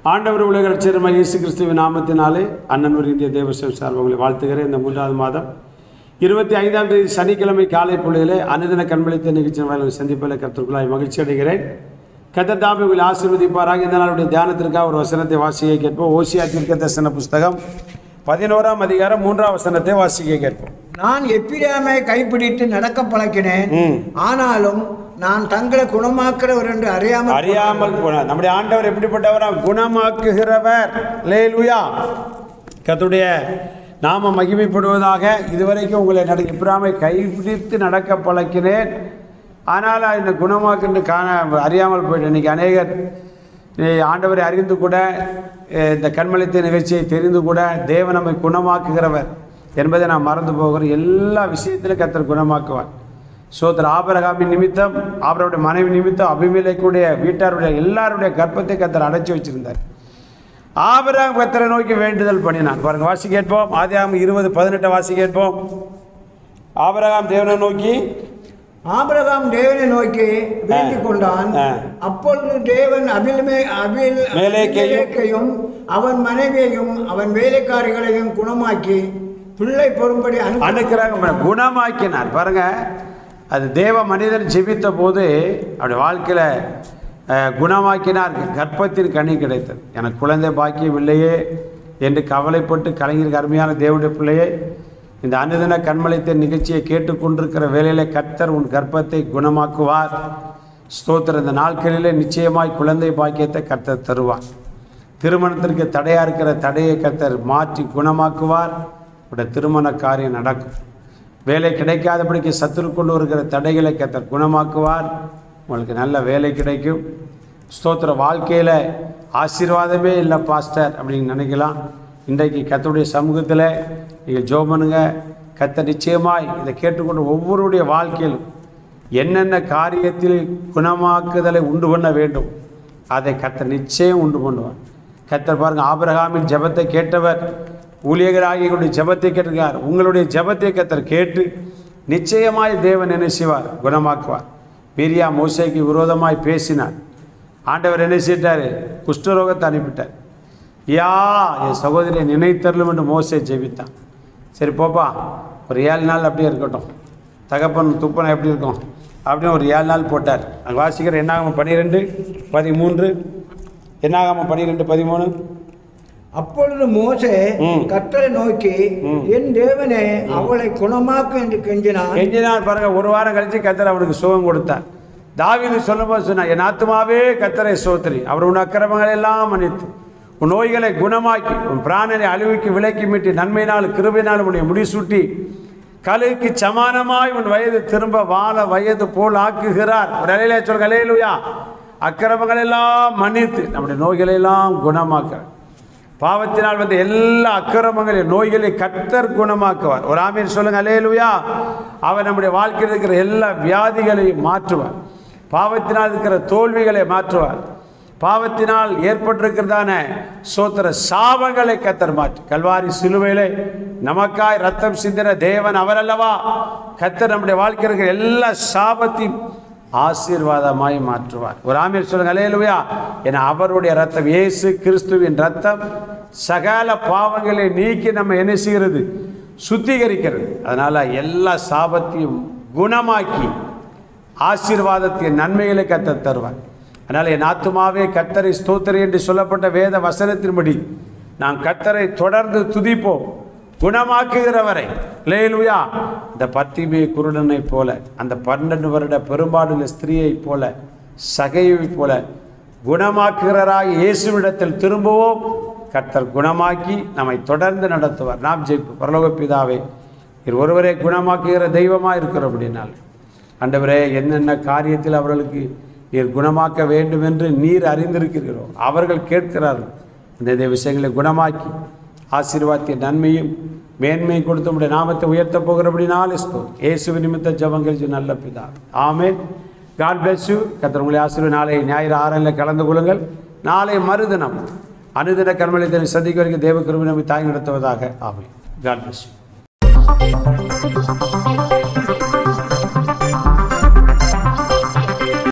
ஆண்டவர் உலக ரட்சகருமா இயேசு கிறிஸ்துவின் நாமத்தினாலே அண்ணன் ஒரு இந்திய தேவசம் சார் உங்களை வாழ்த்துகிறேன் இந்த மூன்றாவது மாதம் இருபத்தி ஐந்தாம் தேதி சனிக்கிழமை காலை பொழுதிலே அனுதின கண்பளித்த நிகழ்ச்சி வாயிலாக சந்திப்பில் கருத்துக்குள்ளாய் மகிழ்ச்சி அடைகிறேன் கத்த தாபி உங்களை ஆசீர்வதிப்பாராக இந்த நாளுடைய தியானத்திற்காக ஒரு வசனத்தை வாசிக்க கேட்போம் ஓசியா தீர்க்க தரிசன புஸ்தகம் பதினோராம் அதிகாரம் மூன்றாம் வசனத்தை வாசிக்க கேட்போம் நான் எப்பிராமை கைப்பிடித்து நடக்க பழக்கினேன் ம். ஆனாலும் நான் தங்களை குணமாக்குறவர் என்று அறியாமல் அறியாமல் போனார் நம்முடைய ஆண்டவர் எப்படிப்பட்டவரா குணமாக்குகிறவர் லேலுயா கத்துடைய நாம மகிமைப்படுவதாக இதுவரைக்கும் உங்களை நட இப்ராமை கைப்பிடித்து நடக்க பழக்கினேன் ஆனால் இந்த குணமாக்குன்னு காண அறியாமல் போயிட்டு இன்னைக்கு அநேகர் eh, ஆண்டவரை அறிந்து கூட eh, இந்த கண்மளித்த நிகழ்ச்சியை தெரிந்து கூட தேவன் நம்மை குணமாக்குகிறவர் என்பதை நாம் மறந்து போகிறோம் எல்லா விஷயத்திலும் கத்தர் குணமாக்குவார் சோதர் ஆபரகாமின் நிமித்தம் அவருடைய மனைவி நிமித்தம் அபிமேலைக்குடைய வீட்டாருடைய எல்லாருடைய கர்ப்பத்தை கத்தர் அடைச்சி வச்சிருந்தார் ஆபரகாம் கத்தரை நோக்கி வேண்டுதல் பண்ணினான் பாருங்க வாசி கேட்போம் ஆதியாகம் இருபது பதினெட்டை வாசி கேட்போம் ஆபரகாம் தேவனை நோக்கி ஆபிரகாம் தேவனை நோக்கி வேண்டிக் கொண்டான் ஆ. அப்பொழுது தேவன் அபில்மே அபில் மேலேக்கையும் அபிமெலேக்கையும் அவன் மனைவியையும் அவன் வேலைக்காரிகளையும் குணமாக்கி பிள்ளை பொறும்படி அனு அனுக்கிறாங்க குணமாக்கினார் பாருங்க அது தேவ மனிதன் ஜெபித்த போது அப்படி வாழ்க்கையில் அஹ், குணமாக்கினார் கர்ப்பத்தின் கனி கிடைத்தது எனக்கு குழந்தை பாக்கியம் இல்லையே என்று கவலைப்பட்டு கலைஞருக்கு அருமையான தேவனுடைய பிள்ளையே இந்த அனுதின கண்மலைத்த நிகழ்ச்சியை கேட்டுக்கொண்டிருக்கிற வேளையில் கர்த்தர் உன் கர்ப்பத்தை குணமாக்குவார் ஸ்தோத்திர இந்த நாட்களிலே நிச்சயமாய் குழந்தை பாக்கியத்தை கர்த்தர் தருவார் திருமணத்திற்கு தடையாக இருக்கிற தடையை கர்த்தர் மாற்றி குணமாக்குவார் உடைய திருமண காரியம் நடக்கும் வேலை கிடைக்காதபடிக்கு சத்துரு கொண்டு வருகிற தடைகளை கர்த்தர் குணமாக்குவார் உங்களுக்கு நல்ல வேலை கிடைக்கும் ஸ்தோத்திர வாழ்க்கையில் ஆசீர்வாதமே இல்லை பாஸ்டர் அப்படின்னு நினைக்கலாம் இன்றைக்கு கத்தருடைய சமூகத்தில் நீங்கள் ஜோம் பண்ணுங்க கத்த நிச்சயமாய் இதை கேட்டுக்கொண்டு ஒவ்வொருடைய வாழ்க்கையிலும் என்னென்ன காரியத்தில் குணமாக்குதலை உண்டு பண்ண வேண்டும் அதை கத்தர் நிச்சயம் உண்டு பண்ணுவார் கத்தர் பாருங்க ஆபிரகாமின் ஜெபத்தை கேட்டவர் ஊழியராகிய ஜெபத்தை கேட்டிருக்கார் உங்களுடைய ஜெபத்தை கத்தர் கேட்டு நிச்சயமாய் தேவன் என்ன செய்வார் குணமாக்குவார் மீரியா மோசைக்கு விரோதமாய் பேசினார் ஆண்டவர் என்ன செய்தார் குஷ்டரோகத்தை அனுப்பிட்டார் யா என் சகோதரியை நினைத்தரலும் என்று மோசை ஜெபித்தான் சரி போப்பா ஒரு ஏழு நாள் அப்படியே இருக்கட்டும் தகப்பன் துப்பனை எப்படி இருக்கும் அப்படின்னு ஒரு ஏழு நாள் போட்டார் அங்கே வாசிக்கிற என்னாகாம பன்னிரெண்டு பதிமூன்று என்னாகாம பன்னிரெண்டு பதிமூணு அப்பொழுது மோசே ம். கர்த்தரை நோக்கி என் தேவனே அவளை குணமாக்கு என்று கெஞ்சினான் எஞ்சினார் பாருங்க ஒரு வாரம் கழிச்சு கத்தர் அவனுக்கு சுகம் கொடுத்தார் தாவீது சொல்லும்போது சொன்னார் என் ஆத்மாவே கத்தரை சோத்திரி அவர் உன் அக்கிரமங்களை எல்லாம் மன்னித்து உன் நோய்களை குணமாக்கி உன் பிராணனை அழிவுக்கு விலக்கி மீட்டி நன்மையினால் கிருபையினால் உன்னை முடிசூட்டி கலைக்கு சமானமாய் உன் வயது திரும்ப வாழ வயது போல் ஆக்குகிறார் ஒரு அலையில சொல் கலையிலுயா அக்கிரமங்கள் எல்லாம் மன்னித்து நம்முடைய நோய்களை எல்லாம் குணமாக்குறார் பாவத்தினால் வந்த எல்லா அக்கிரமங்களையும் நோய்களை கத்தர் குணமாக்குவார் ஒரு ஆமீன் சொல்லுங்க அலேலுயா அவர் நம்முடைய வாழ்க்கையில் இருக்கிற எல்லா வியாதிகளையும் மாற்றுவார் பாவத்தினால் இருக்கிற தோல்விகளை மாற்றுவார் பாவத்தினால் ஏற்பட்டிருக்கிறதான சோத்திர சாபங்களை கத்தர் மாற்றி கல்வாரி சிலுவையிலே நமக்காய் ரத்தம் சிந்தின தேவன் அவர் அல்லவா கத்தர் நம்முடைய வாழ்க்கையில் இருக்கிற எல்லா சாபத்தையும் ஆசீர்வாதமாய் மாற்றுவார் ஒரு ஆமீர் சொல்லுங்க அலையலுயா என அவருடைய ரத்தம் இயேசு கிறிஸ்துவின் ரத்தம் சகல பாவங்களை நீக்கி நம்ம என்ன செய்கிறது சுத்திகரிக்கிறது அதனால எல்லா சாபத்தையும் குணமாக்கி ஆசீர்வாதத்தின் நன்மைகளை கத்த தருவார் அதனால் என் ஆத்துமாவே கத்தரை ஸ்தோத்திரி என்று சொல்லப்பட்ட வேத வசனத்தின்படி நாம் கத்தரை தொடர்ந்து துதிப்போம் குணமாக்குகிறவரை லேலுயா இந்த பத்திமே குருடனை போல அந்த பன்னெண்டு வருட பெரும்பாடுள்ள ஸ்திரீயைப் போல சகையை போல குணமாக்குகிறராக இயேசுவிடத்தில் திரும்பவும் கர்த்தர் குணமாக்கி நம்மை தொடர்ந்து நடத்துவார் நாம் ஜெயிப்பு பரலோக பிதாவே இவர் ஒருவரே குணமாக்குகிற தெய்வமாக இருக்கிறோம் அப்படின்னால் ஆண்டவரே என்னென்ன காரியத்தில் அவர்களுக்கு நீர் குணமாக்க வேண்டும் என்று நீர் அறிந்திருக்கிறீரோ அவர்கள் கேட்கிறார்கள் இந்த விஷயங்களை குணமாக்கி ஆசீர்வாத்திய நன்மையும் மேன்மையும் கொடுத்து உடைய நாமத்தை உயர்த்த போகிறபடினாலே ஸ்தோம் இயேசு நிமித்த ஜபங்கள் நல்ல பிதா ஆமே காட் பிளஸ் யூ கத்தர் உங்களை ஆசீர்வாத நாளை ஞாயிறு ஆறில் கலந்து கொள்ளுங்கள் நாளை மறுதினம் அனுதின கர்மலித்தனை சந்திக்க வரைக்கும் தேவ கிருமி நம்மை தாங்கி நடத்துவதாக ஆமே காட் பிளஸ் யூ